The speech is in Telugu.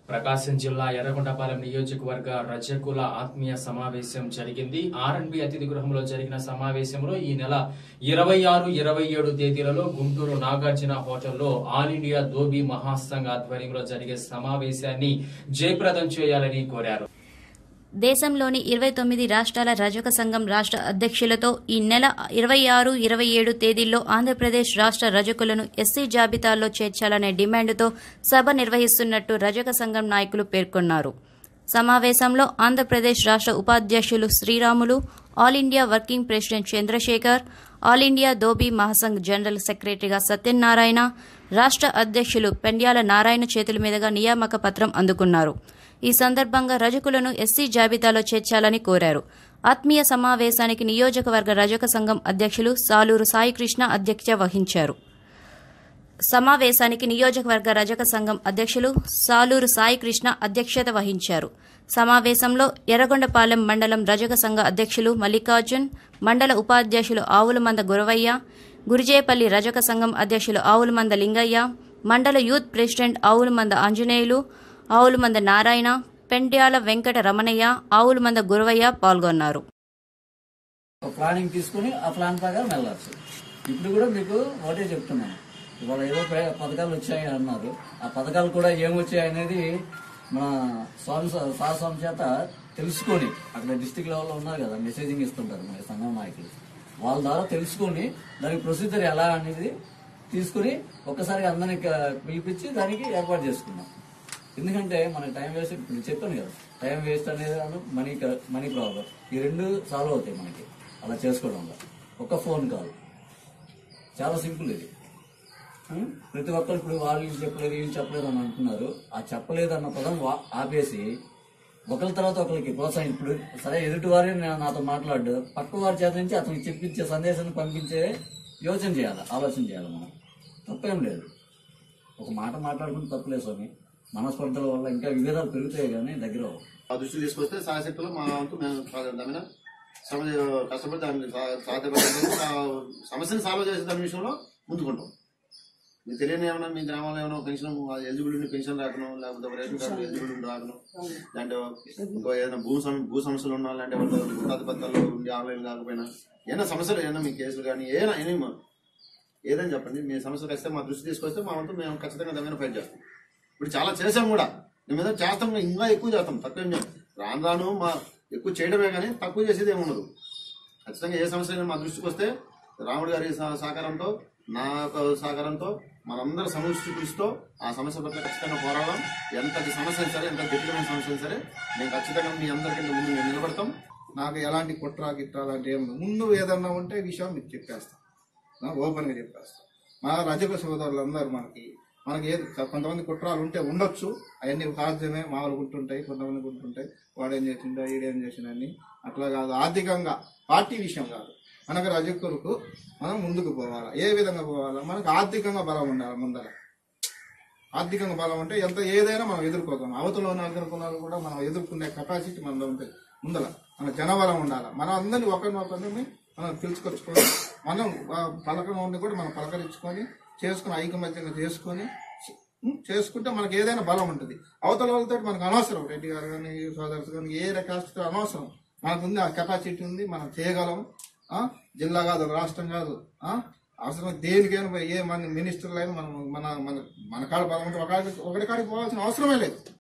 ప్రకాశం జిల్లా ఎర్రగొండపాలెం నియోజకవర్గ రజకుల ఆత్మీయ సమావేశం జరిగింది ఆర్ఎన్బి అతిథి గృహంలో జరిగిన సమావేశంలో ఈ నెల ఇరవై ఆరు ఇరవై ఏడు తేదీలలో గుంటూరు నాగార్జున హోటల్లో ఆల్ ఇండియా దోబీ మహాసంఘ్ ఆధ్వర్యంలో జరిగే సమావేశాన్ని జయప్రదం చేయాలని కోరారు దేశంలోని ఇరవై తొమ్మిది రాష్ట్రాల రజక సంఘం రాష్ట్ర అధ్యక్షులతో ఈ నెల ఇరవై ఆరు ఇరవై ఏడు తేదీల్లో ఆంధ్రప్రదేశ్ రాష్ట్ర రజకులను ఎస్సీ జాబితాలో చేర్చాలనే డిమాండ్తో సభ నిర్వహిస్తున్నట్టు రజక సంఘం నాయకులు పేర్కొన్నారు సమావేశంలో ఆంధ్రప్రదేశ్ రాష్ట్ర ఉపాధ్యక్షులు Sriramulu all India working president Chandrasekhar all India Dhobi Mahasangh general సెక్రటరీగా సత్యనారాయణ రాష్ట్ర అధ్యక్షులు పెండ్యాల నారాయణ చేతుల మీదుగా నియామక పత్రం అందుకున్నారు ఈ సందర్భంగా రజకులను ఎస్సీ జాబితాలో చేర్చాలని కోరారు ఆత్మీయ సమావేశానికి నియోజకవర్గ రజక సంఘం అధ్యక్షులు సాలూరు సాయికృష్ణ అధ్యక్షత వహించారు సమావేశానికి నియోజకవర్గ రజక సంఘం అధ్యక్షులు సాలూరు సాయికృష్ణ అధ్యక్షత వహించారు సమావేశంలో ఎర్రగొండపాలెం మండలం రజక సంఘ అధ్యక్షులు మల్లికార్జున్ మండల ఉపాధ్యక్షులు ఆవులమంద గురవయ్య గురిజేపల్లి రజక సంఘం అధ్యక్షులు ఆవులమంద లింగయ్య మండల యూత్ ప్రెసిడెంట్ ఆవులమంద ఆంజనేయులు ఆవులమంద నారాయణ పెండ్యాల వెంకట రమణయ్య ఆవులమంద గురవయ్య పాల్గొన్నారు ఒక ప్లానింగ్ తీసుకుని ఆ ప్లాన్ ప్రకారం వెళ్ళచ్చు ఇప్పుడు కూడా మీకు ఒకటే చెప్తున్నాను ఇవాళ ఏదో పే- పథకాలు వచ్చాయి అన్నారు ఆ పథకాలు కూడా ఏమొచ్చాయి అనేది మన స్వామి స్వామి చేత తెలుసుకొని అక్కడ డిస్టిక్ లెవెల్లో ఉన్నారు కదా మెసేజింగ్ ఇస్తుంటారు మన సంఘం నాయకులు వాళ్ళ ద్వారా తెలుసుకొని దానికి ప్రొసీజర్ ఎలా అనేది తీసుకుని ఒక్కసారి అందరిని క- పిలిపించి దానికి ఏర్పాటు చేసుకున్నాం ఎందుకంటే మనకి టైం వేస్ట్ ఇప్పుడు చెప్పాను కదా టైం వేస్ట్ అనేది అను మనీ క- మనీ ప్రాబ్లం ఈ రెండు సాల్వ్ అవుతాయి మనకి అలా చేసుకోవడం వల్ల ఒక ఫోన్ కాల్ చాలా సింపుల్ ఇది ఉం? ప్రతి ఒక్కరు ఇప్పుడు వాళ్ళు వీళ్ళు చెప్పలేదు వీళ్ళు చెప్పలేదు అని అంటున్నారు ఆ చెప్పలేదు అన్న పదం వా- ఆపేసి ఒకరి తర్వాత ఒకరికి ప్రోత్సాహం ఇప్పుడు సరే ఎదుటి వారే నా- నాతో మాట్లాడు పక్క వారి చేత నుంచి అతనికి చెప్పించే సందేశాన్ని పంపించే యోచన చేయాలి ఆలోచన చేయాలి మనం తప్పేం లేదు ఒక మాట మాట్లాడుకుంటే తప్పులే స్వామి మనస్పర్ధల వల్ల ఇంకా విభేదాలు పెరుగుతాయి కానీ దగ్గర అవ్వవు. ఆ దృష్టి తీసుకొస్తే సాయశక్తిలో మా వంతు మేము దాని సమ కష్టపడి దాన్ని సా- సాధ్యపడే సా- సమస్యను సాల్వ్ చేసే దాని విషయంలో ముందుకుంటాం మీకు తెలియని ఏమైనా మీ గ్రామంలో ఏమైనా పెన్షన్ ఎలిజిబుల్ ఉండి పెన్షన్ రాకను లేకపోతే రేషన్ కార్డు ఎలిజిబుల్ ఉండి రాకను లేదంటే ఇంకో ఏదైనా భూ సమ భూ సమస్యలు ఉన్నా లేదంటే వాళ్ళ గుత్తాధిపత్యాలు ఉండి ఆన్లైన్ కాకపోయినా ఏమైనా సమస్యలు ఏమైనా మీ కేసులు కానీ ఏదైనా ఏమైనా ఏదని చెప్పండి మీ సమస్యలు వస్తే మా దృష్టి తీసుకొస్తే మా వంతు మేము ఖచ్చితంగా దాని ఫైట్ చేస్తాం ఇప్పుడు చాలా చేసాం కూడా మేము ఏదో చేస్తాం ఇంకా ఎక్కువ చేస్తాం తక్కువ ఏం చేయం. రాను రాను మా ఎక్కువ చేయడమే కానీ తక్కువ చేసేది ఏమి ఉండదు ఖచ్చితంగా ఏ సమస్య అయినా మా దృష్టికి వస్తే రాముడు గారి సహ- సహకారంతో నా యొక్క సహకారంతో మనందరి సమష్టి కృషితో ఆ సమస్య పట్ల ఖచ్చితంగా పోరాడడం ఎంతటి సమస్య అయినా సరే ఎంత జటిలమైన సమస్య అయినా సరే మేము ఖచ్చితంగా మీ అందరికంటే ముందు మేము నిలబడతాం నాకు ఎలాంటి కుట్ర గిట్ర అలాంటి ఏం లేదు. ముందు ఏదన్నా ఉంటే విషయం మీకు చెప్పేస్తాం నా ఓపెన్గా చెప్పేస్తాం మా రజక సోదరులు అందరూ మనకి మనకి ఏది కొంతమంది కుట్రాలు ఉంటే ఉండొచ్చు అవన్నీ సాధ్యమే మామూలుగా ఉంటుంటాయి కొంతమంది ఉంటుంటాయి వాడు ఏం చేసిండో ఈడేం చేసిండని అట్లా కాదు ఆర్థికంగా పార్టీ విషయం కాదు మనకు రజకులకు మనం ముందుకు పోవాలా ఏ విధంగా పోవాలా మనకు ఆర్థికంగా బలం ఉండాలి ముందర ఆర్థికంగా బలం అంటే ఎంత ఏదైనా మనం ఎదుర్కోగలం అవతల ఉన్న ఎదుర్కొన్నారు కూడా మనం ఎదుర్కొనే కెపాసిటీ మనలో ఉంటుంది ముందర మన జనబలం ఉండాలి మనం అందరినీ ఒకరిని ఒకరిని మనం పిలుచుకొచ్చుకొని మనం ఆ, పలకన ఉండి కూడా మనం పలకరించుకొని చేసుకుని ఐకమత్యంగా చేసుకొని ఉం, చేసుకుంటే మనకి ఏదైనా బలం ఉంటుంది అవతల వాళ్ళతో మనకు అనవసరం రెడ్డి గారు కానీ సోదరులు కానీ ఏ రకాస్తో అనవసరం మనకు ఉంది ఆ కెపాసిటీ ఉంది మనం చేయగలం ఆ, జిల్లా కాదు రాష్ట్రం కాదు ఆ, అవసరం దేనికైనా పోయి ఏ మన మినిస్టర్లు అయినా మనం మన మన మన కాడ బలం ఉంటే ఒక ఒకటి కాడికి పోవాల్సిన అవసరమే లేదు